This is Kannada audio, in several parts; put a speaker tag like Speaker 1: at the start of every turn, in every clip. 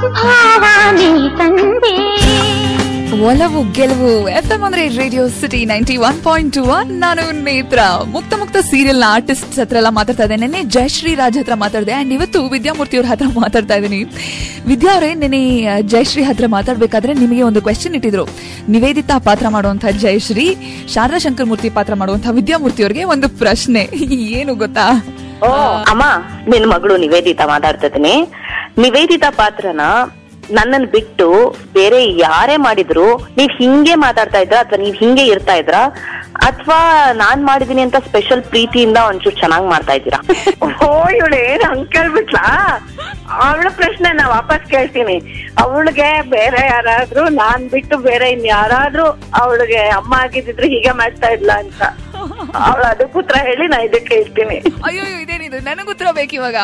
Speaker 1: ಭಾವನೆ ತಂದೆ
Speaker 2: ಒಲವು ಗೆಲುವು ಎಫ್ ಎಂ ಅಂದ್ರೆ radio city ninety one point two one ನಾನು ನೇತ್ರ ಮುಕ್ತ ಮುಕ್ತ ಸೀರಿಯಲ್ ನ ಆರ್ಟಿಸ್ಟ್ ಹತ್ರ ಎಲ್ಲ ಮಾತಾಡ್ತಾ ಇದ್ದೆ ನೆನ್ನೆ ಜಯಶ್ರೀ ರಾಜ್ ಹತ್ರ ಮಾತಾಡಿದೆ ಅಂಡ್ ಇವತ್ತು ವಿದ್ಯಾಮೂರ್ತಿ ಅವ್ರ ಹತ್ರ ಮಾತಾಡ್ತಾ ಇದ್ದೀನಿ ವಿದ್ಯಾ ಅವರೇ ನೆನೆ ಜಯಶ್ರೀ ಹತ್ರ ಮಾತಾಡ್ಬೇಕಾದ್ರೆ ನಿಮಗೆ ಒಂದು ಕ್ವೆಶನ್ ಇಟ್ಟಿದ್ರು ನಿವೇದಿತಾ ಪಾತ್ರ ಮಾಡುವಂತಹ ಜಯಶ್ರೀ ಶಾರದಾ ಶಂಕರ್ ಮೂರ್ತಿ ಪಾತ್ರ ಮಾಡುವಂತಹ ವಿದ್ಯಾಮೂರ್ತಿ ಅವರಿಗೆ ಒಂದು ಪ್ರಶ್ನೆ ಏನು ಗೊತ್ತಾ
Speaker 3: ಓ ಅಮ್ಮ ನಿನ್ ಮಗಳು ನಿವೇದಿತಾ ಮಾತಾಡ್ತಿದ್ದೀನಿ ನಿವೇದಿತಾ ಪಾತ್ರನ ನನ್ನನ್ ಬಿಟ್ಟು ಬೇರೆ ಯಾರೇ ಮಾಡಿದ್ರು ನೀವ್ ಹಿಂಗೆ ಮಾತಾಡ್ತಾ ಇದ್ರ ಅಥವಾ ನೀವ್ ಹಿಂಗೆ ಇರ್ತಾ ಇದ್ರ ಅಥವಾ ನಾನ್ ಮಾಡಿದೀನಿ ಅಂತ ಸ್ಪೆಷಲ್ ಪ್ರೀತಿಯಿಂದ ಒಂಚೂರು ಚೆನ್ನಾಗ್ ಮಾಡ್ತಾ ಇದ್ದೀರಾ
Speaker 4: ಓ ಇವಳು ಏನ್ ಹಂಗ್ ಕೇಳ್ಬಿಟ್ಲಾ ಅವಳ ಪ್ರಶ್ನೆ ನಾ ವಾಪಸ್ ಕೇಳ್ತೀನಿ ಅವಳಿಗೆ ಬೇರೆ ಯಾರಾದ್ರೂ ನಾನ್ ಬಿಟ್ಟು ಬೇರೆ ಇನ್ ಯಾರಾದ್ರೂ ಅವಳಿಗೆ ಅಮ್ಮ ಆಗಿದ್ರೆ ಹೀಗೆ ಮಾಡ್ತಾ ಇದ್ಲ ಅಂತ ಅವಳು ಅದಕ್ಕೆ ಉತ್ತರ ಹೇಳಿ ನಾ ಇದಕ್ಕೆ ಹೇಳ್ತೀನಿ
Speaker 2: ಅಯ್ಯೋ ಇದೇನಿದು ನನಗೆ ಉತ್ತರ ಬೇಕು ಇವಾಗ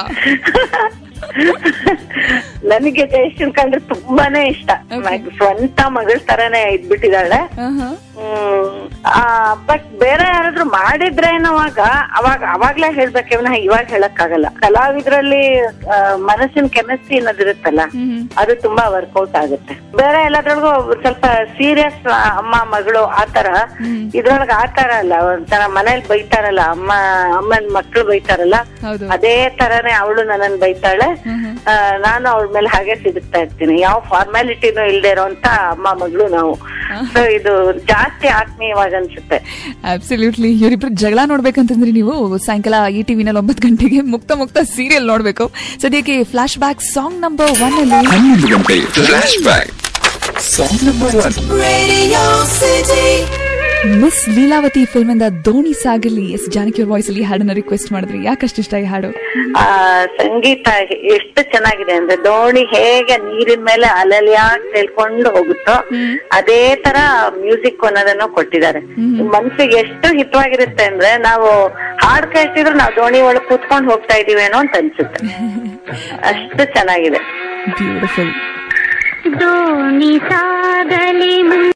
Speaker 4: ನನಗೆ ಜಯಶ್ರೀನ್ ಕಂಡ್ರೆ ತುಂಬಾನೇ ಇಷ್ಟ ನನ್ಗೆ ಸ್ವಂತ ಮಗಳ ತರನೇ ಇದ್ಬಿಟ್ಟಿದ್ದಾಳೆ
Speaker 2: ಆಹಾ.
Speaker 4: ಬಟ್ ಬೇರೆ ಯಾರಾದ್ರೂ ಮಾಡಿದ್ರೇನವಾಗ ಅವಾಗ ಅವಾಗ್ಲೇ ಹೇಳ್ಬೇಕೆ ವಿನಃ ಇವಾಗ ಹೇಳಕ್ ಆಗಲ್ಲ ಕಲಾವಿದ್ರಲ್ಲಿ ಆ, ಮನಸ್ಸಿನ ಕೆಮಿಸ್ಟ್ರಿ ಅನ್ನೋದಿರುತ್ತಲ್ಲ
Speaker 2: ಹ್ಮ್.
Speaker 4: ಅದು ತುಂಬಾ ವರ್ಕೌಟ್ ಆಗುತ್ತೆ ಬೇರೆ ಎಲ್ಲದ್ರೊಳಗೂ ಸ್ವಲ್ಪ ಸೀರಿಯಸ್ ಅಮ್ಮ ಮಗಳು ಆತರ ಇದ್ರೊಳಗ ಆತರ ಅಲ್ಲ ಒಂಥರ ಮನೇಲಿ ಬೈತಾರಲ್ಲ ಅಮ್ಮ ಅಮ್ಮನ ಮಕ್ಳು ಬೈತಾರಲ್ಲ
Speaker 2: ಹೌದು
Speaker 4: ಅದೇ ತರನೇ ಅವಳು ನನ್ನನ್ ಬೈತಾಳೆ ಆ, ನಾನು ಅವಳ ಮೇಲೆ ಹಾಗೆ ಸಿಗುತ್ತಾ ಇರ್ತೀನಿ ಯಾವ ಫಾರ್ಮಾಲಿಟಿನೂ ಇಲ್ದೇ ಇರೋಂತ ಅಮ್ಮ ಮಗಳು ನಾವು ಸೊ ಇದು ಜಾಸ್ತಿ ಆತ್ಮೀಯವಾಗಿ ಅನ್ಸುತ್ತೆ
Speaker 2: ಅಬ್ಸಲ್ಯೂಟ್ಲಿ ಇವರಿಬ್ರು ಜಗಳ ನೋಡ್ಬೇಕಂತಂದ್ರೆ ನೀವು ಸಾಯಂಕಾಲ ಈ ಟಿವಿನಲ್ಲಿ ಒಂಬತ್ತು ಗಂಟೆಗೆ ಮುಕ್ತ ಮುಕ್ತ ಸೀರಿಯಲ್ ನೋಡ್ಬೇಕು ಸದ್ಯಕ್ಕೆ flash back song number one ಅಲ್ಲಿ
Speaker 5: ಹನ್ನೊಂದು ಗಂಟೆ flash back song number one
Speaker 2: miss Leelavathi film ಇಂದ ದೋಣಿ ಸಾಗಲಿ ಎಸ್ ಜಾನಕಿ ಅವ್ರ ವಾಯ್ಸ್ ಅಲ್ಲಿ ಹಾಡನ್ನ ರಿಕ್ವೆಸ್ಟ್ ಮಾಡಿದ್ರಿ ಯಾಕಷ್ಟು ಇಷ್ಟ ಈ ಹಾಡು
Speaker 4: ಆ ಸಂಗೀತ ಎಷ್ಟು ಚೆನ್ನಾಗಿದೆ ಅಂದ್ರೆ ದೋಣಿ ಹೇಗೆ ನೀರಿನ ಮೇಲೆ ಅಲಲಿಯಾಗಿ ತೇಲ್ಕೊಂಡು ಹೋಗುತ್ತೋ ಅದೇ ತರ ಮ್ಯೂಸಿಕ್ ಅನ್ನೋದನ್ನು ಕೊಟ್ಟಿದ್ದಾರೆ ಮನ್ಸಿಗೆ ಎಷ್ಟು ಹಿತವಾಗಿರುತ್ತೆ ಅಂದ್ರೆ ನಾವು ಹಾಡ್ ಕೇಳ್ತಿದ್ರು ನಾವು ದೋಣಿ ಒಳಗೆ ಕೂತ್ಕೊಂಡು ಹೋಗ್ತಾ ಇದೀವೇನೋ ಅಂತ ಅನ್ಸುತ್ತೆ ಅಷ್ಟು ಚೆನ್ನಾಗಿದೆ
Speaker 2: ಬ್ಯೂಟಿಫುಲ್
Speaker 1: ದೋಣಿ ಸಾಗಲಿ